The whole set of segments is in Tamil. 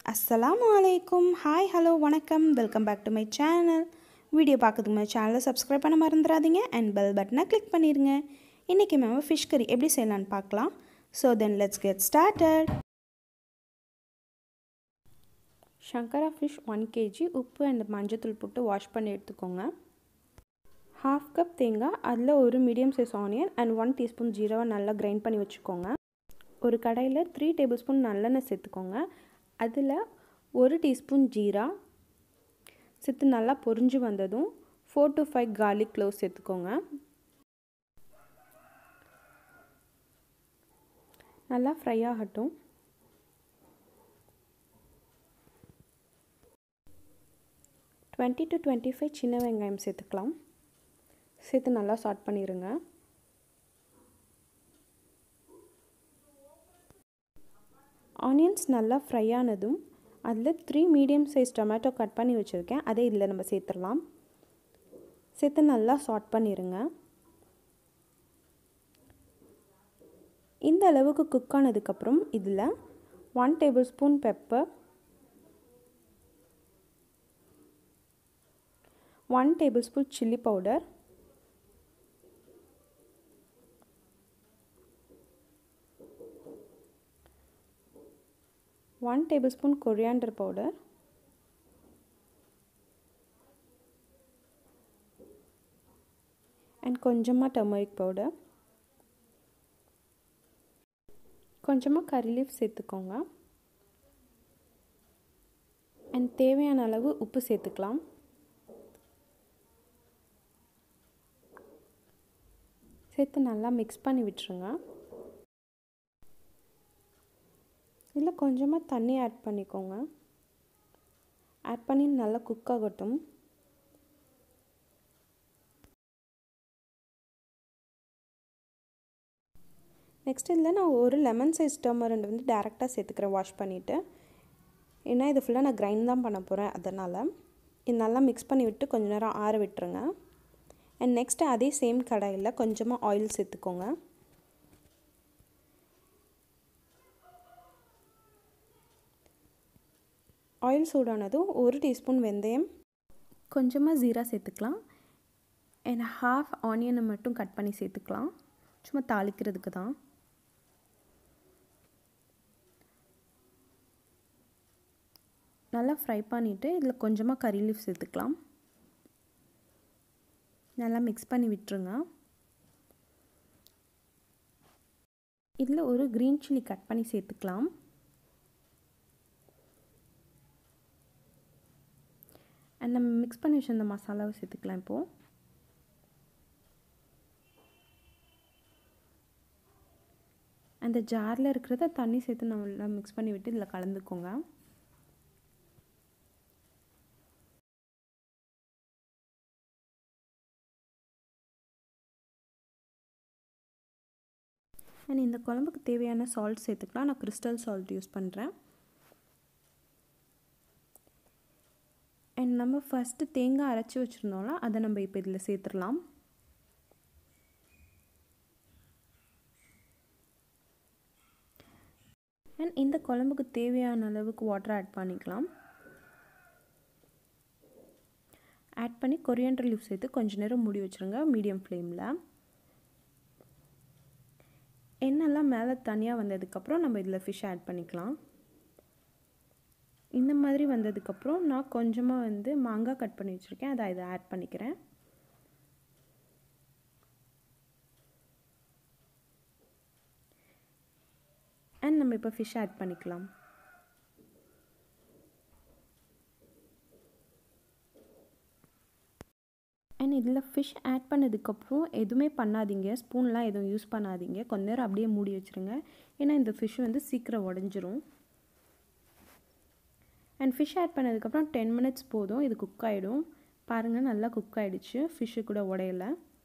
அஸ்ஸலாமு அலைக்கும் ஹாய் ஹலோ வணக்கம் welcome back to my channel video பார்க்கறதுக்கு முன்னாடி சேனலை சப்ஸ்கிரைப் பண்ண மறந்துடாதீங்க அண்ட் பெல் பட்டனை கிளிக் பண்ணிடுங்க இன்றைக்கி மேம் ஃபிஷ் கறி எப்படி செய்யலான்னு பார்க்கலாம் so then let's get started சங்கரா ஃபிஷ் ஒன் கேஜி உப்பு அண்ட் மஞ்சத்தூள் போட்டு வாஷ் பண்ணி எடுத்துக்கோங்க ஹாஃப் கப் தேங்காய் அதில் ஒரு medium size onion and one teaspoon ஜீரவை நல்லா கிரைண்ட் பண்ணி வச்சுக்கோங்க ஒரு கடையில் த்ரீ டேபிள் ஸ்பூன் நல்லெண்ணெய் சேர்த்துக்கோங்க அதில் ஒரு டீஸ்பூன் ஜீரா சேர்த்து நல்லா பொரிஞ்சு வந்ததும் four to five garlic clove சேர்த்துக்கோங்க நல்லா ஃப்ரை ஆகட்டும் டுவெண்ட்டி டு டுவெண்ட்டி ஃபைவ் சின்ன வெங்காயம் சேர்த்துக்கலாம் சேர்த்து நல்லா சாட் பண்ணிடுங்க ஆனியன்ஸ் நல்லா ஃப்ரை ஆனதும் அதில் three medium size tomato cut பண்ணி வச்சுருக்கேன் அதே இதில் நம்ம சேர்த்துடலாம் சேர்த்து நல்லா சாட் பண்ணிடுங்க இந்த அளவுக்கு குக் ஆனதுக்கப்புறம் இதில் one table spoon pepper one table spoon chilli powder one table spoon coriander powder and கொஞ்சமாக டர்மரிக் பவுடர் கொஞ்சமாக கறி லீஃப் சேர்த்துக்கோங்க அண்ட் தேவையான அளவு உப்பு சேர்த்துக்கலாம் சேர்த்து நல்லா மிக்ஸ் பண்ணி விட்டுருங்க இதில் கொஞ்சமாக தண்ணி ஆட் பண்ணிக்கோங்க ஆட் பண்ணி நல்லா குக் ஆகட்டும் நெக்ஸ்ட் இதில் நான் ஒரு லெமன் சைஸ் டர்மரண்ட் வந்து டேரெக்டாக சேர்த்துக்கிறேன் வாஷ் பண்ணிவிட்டு ஏன்னா இது ஃபுல்லாக நான் கிரைண்ட் தான் பண்ண போகிறேன் அதனால் இது நல்லா மிக்ஸ் பண்ணி விட்டு கொஞ்ச நேரம் ஆற விட்டுருங்க அண்ட் நெக்ஸ்ட்டு அதே சேம் கடாயில் கொஞ்சமாக ஆயில் சேர்த்துக்கோங்க ஆயில் சூடானதும் ஒரு டீஸ்பூன் வெந்தயம் கொஞ்சமாக ஜீரா சேர்த்துக்கலாம் அண்ட் ஹாஃப் ஆனியனை மட்டும் கட் பண்ணி சேர்த்துக்கலாம் சும்மா தாளிக்கிறதுக்கு தான் நல்லா ஃப்ரை பண்ணிவிட்டு இதில் கொஞ்சமாக கறி லீஃப் சேர்த்துக்கலாம் நல்லா மிக்ஸ் பண்ணி விட்டுருங்க இதில் ஒரு க்ரீன் சில்லி கட் பண்ணி சேர்த்துக்கலாம் அண்ட் நம்ம மிக்ஸ் பண்ணி வச்சுருந்த மசாலாவை சேர்த்துக்கலாம் இப்போது அந்த ஜாரில் இருக்கிறத தண்ணி சேர்த்து நல்லா மிக்ஸ் பண்ணி விட்டு இதில் கலந்துக்கோங்க அண்ட் இந்த குழம்புக்கு தேவையான சால்ட் சேர்த்துக்கலாம் நான் கிறிஸ்டல் சால்ட் யூஸ் பண்ணுறேன் அண்ட் நம்ம ஃபஸ்ட்டு தேங்காய் அரைச்சி வச்சுருந்தோம்ல அதை நம்ம இப்போ இதில் சேர்த்துடலாம் அண்ட் இந்த குழம்புக்கு தேவையான அளவுக்கு வாட்டர் ஆட் பண்ணிக்கலாம் ஆட் பண்ணி கொரியண்டர் லீவ் சேர்த்து கொஞ்ச நேரம் மூடி வச்சுருங்க மீடியம் ஃப்ளேமில் எண்ணெய்லாம் மேலே தனியாக வந்ததுக்கப்புறம் நம்ம இதில் ஃபிஷ் ஆட் பண்ணிக்கலாம் இந்த மாதிரி வந்ததுக்கப்புறம் நான் கொஞ்சமாக வந்து மாங்காய் கட் பண்ணி வச்சுருக்கேன் அதை இதை ஆட் பண்ணிக்கிறேன் அண்ட் நம்ம இப்போ ஃபிஷ் ஆட் பண்ணிக்கலாம் அண்ட் இதில் ஃபிஷ் ஆட் பண்ணதுக்கப்புறம் எதுவுமே பண்ணாதீங்க ஸ்பூன்லாம் எதுவும் யூஸ் பண்ணாதீங்க கொஞ்ச நேரம் அப்படியே மூடி வச்சுருங்க ஏன்னா இந்த ஃபிஷ் வந்து சீக்கிரம் உடஞ்சிரும் அண்ட் ஃபிஷ் ஆட் பண்ணதுக்கப்புறம் டென் மினிட்ஸ் போதும் இது குக் ஆகிடும் பாருங்கள் நல்லா குக் ஆகிடுச்சு ஃபிஷ்ஷு கூட உடையல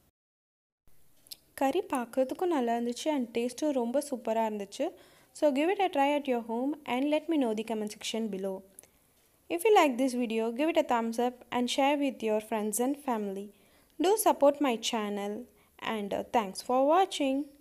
கறி பார்க்குறதுக்கும் நல்லா இருந்துச்சு அண்ட் டேஸ்ட்டும் ரொம்ப சூப்பராக இருந்துச்சு so give it a try at your home and let me know the comment section below If you like this video, give it a thumbs up and share with your friends and family. Do support my channel and uh, thanks for watching.